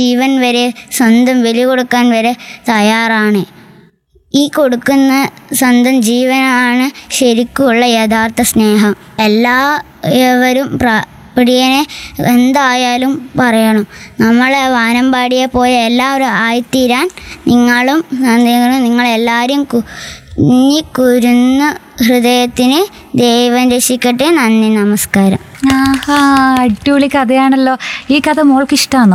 ജീവൻ വരെ സ്വന്തം ബലി കൊടുക്കാൻ വരെ തയ്യാറാണ് ഈ കൊടുക്കുന്ന സ്വന്തം ജീവനാണ് ശരിക്കുമുള്ള യഥാർത്ഥ സ്നേഹം എല്ലാവരും പ്ര പ്രിയനെ എന്തായാലും പറയണം നമ്മളെ വാനമ്പാടിയെ പോലെ എല്ലാവരും ആയിത്തീരാൻ നിങ്ങളും നിങ്ങളും നിങ്ങളെല്ലാവരും കുഞ്ഞിക്കുരുന്ന ഹൃദയത്തിന് ദൈവം രക്ഷിക്കട്ടെ നന്ദി നമസ്കാരം ആഹാ അടിപൊളി കഥയാണല്ലോ ഈ കഥ മോൾക്ക് ഇഷ്ടാണോ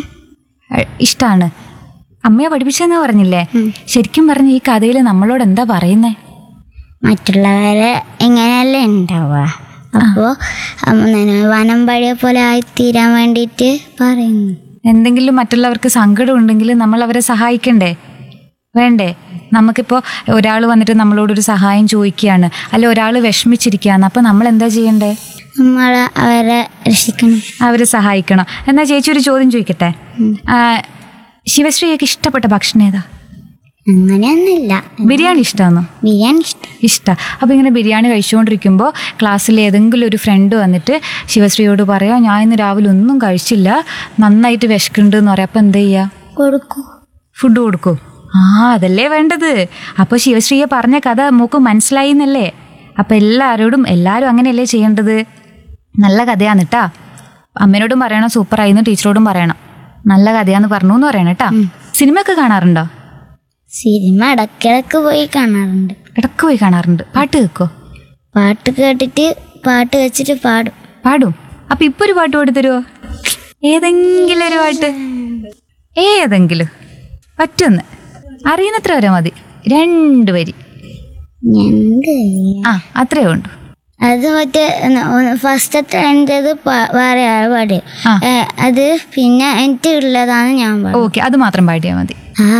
ഇഷ്ടാണ് അമ്മയെ പഠിപ്പിച്ചെന്ന് പറഞ്ഞില്ലേ ശരിക്കും പറഞ്ഞ ഈ കഥയിൽ നമ്മളോട് എന്താ പറയുന്നേ മറ്റുള്ളവരെ ഇങ്ങനെയല്ലേ ഉണ്ടാവുക അപ്പോൾ വനമ്പാടിയെ പോലെ ആയിത്തീരാൻ വേണ്ടിയിട്ട് പറയുന്നു എന്തെങ്കിലും മറ്റുള്ളവർക്ക് സങ്കടം ഉണ്ടെങ്കിൽ നമ്മൾ അവരെ സഹായിക്കണ്ടേ വേണ്ടേ നമുക്കിപ്പോൾ ഒരാൾ വന്നിട്ട് നമ്മളോടൊരു സഹായം ചോദിക്കുകയാണ് അല്ല ഒരാൾ വിഷമിച്ചിരിക്കുകയാണ് അപ്പോൾ നമ്മൾ എന്താ ചെയ്യണ്ടേ നമ്മൾ അവരെ രക്ഷിക്കണം അവരെ സഹായിക്കണം എന്നാൽ ചേച്ചി ഒരു ചോദ്യം ചോദിക്കട്ടെ ആ, ശിവശ്രീയൊക്കെ ഇഷ്ടപ്പെട്ട ഭക്ഷണം ഏതാ അങ്ങനെയൊന്നുമില്ല ബിരിയാണി ഇഷ്ടമാണോ ബിരിയാണി ഇഷ്ടം ഇഷ്ടമാണ് അപ്പോൾ ഇങ്ങനെ ബിരിയാണി കഴിച്ചുകൊണ്ടിരിക്കുമ്പോൾ ക്ലാസ്സിൽ ഏതെങ്കിലും ഒരു ഫ്രണ്ട് വന്നിട്ട് ശിവശ്രീയോട് പറയാം ഞാൻ ഇന്ന് രാവിലെ ഒന്നും കഴിച്ചില്ല നന്നായിട്ട് വിശക്കുന്നുണ്ട് എന്ന് പറയാം അപ്പോൾ എന്താ ചെയ്യുക കൊടുക്കൂ ഫുഡ് കൊടുക്കൂ ആ അതല്ലേ വേണ്ടത് അപ്പോൾ ശിവശ്രീയെ പറഞ്ഞ കഥ മൂക്ക് മനസ്സിലായി എന്നല്ലേ അപ്പം എല്ലാവരോടും എല്ലാവരും അങ്ങനെയല്ലേ ചെയ്യേണ്ടത് നല്ല കഥയാണ് കേട്ടാ അമ്മേനോടും പറയണം സൂപ്പറായിന്ന് ടീച്ചറോടും പറയണം നല്ല കഥയാന്ന് പറഞ്ഞു എന്ന് പറയണം കേട്ടാ സിനിമ ഒക്കെ കാണാറുണ്ടോ സിനിമ ഇടയ്ക്കിടയ്ക്ക് പോയി കാണാറുണ്ട് ഇടക്ക് പോയി കാണാറുണ്ട് പാട്ട് കേൾക്കോ പാട്ട് കേട്ടിട്ട് പാട്ട് വെച്ചിട്ട് പാടും പാടും അപ്പൊ ഇപ്പൊ ഒരു പാട്ട് പാടി തരുമോ ഏതെങ്കിലും ഒരു പാട്ട് ഏതെങ്കിലും പറ്റൊന്ന് അറിയുന്നത്ര വരെ മതി രണ്ട് വരി ഞണ്ട് ആ അത്രേ ഉണ്ട് അത് മറ്റേ ഫസ്റ്റത്തെ എൻ്റെത് വേറെ ആൾ പാടി ആ. ഏ, അത് പിന്നെ എനിക്ക് ഉള്ളതാണ് ഞാൻ പാടും ഓക്കെ അത് മാത്രം പാടിയാൽ മതി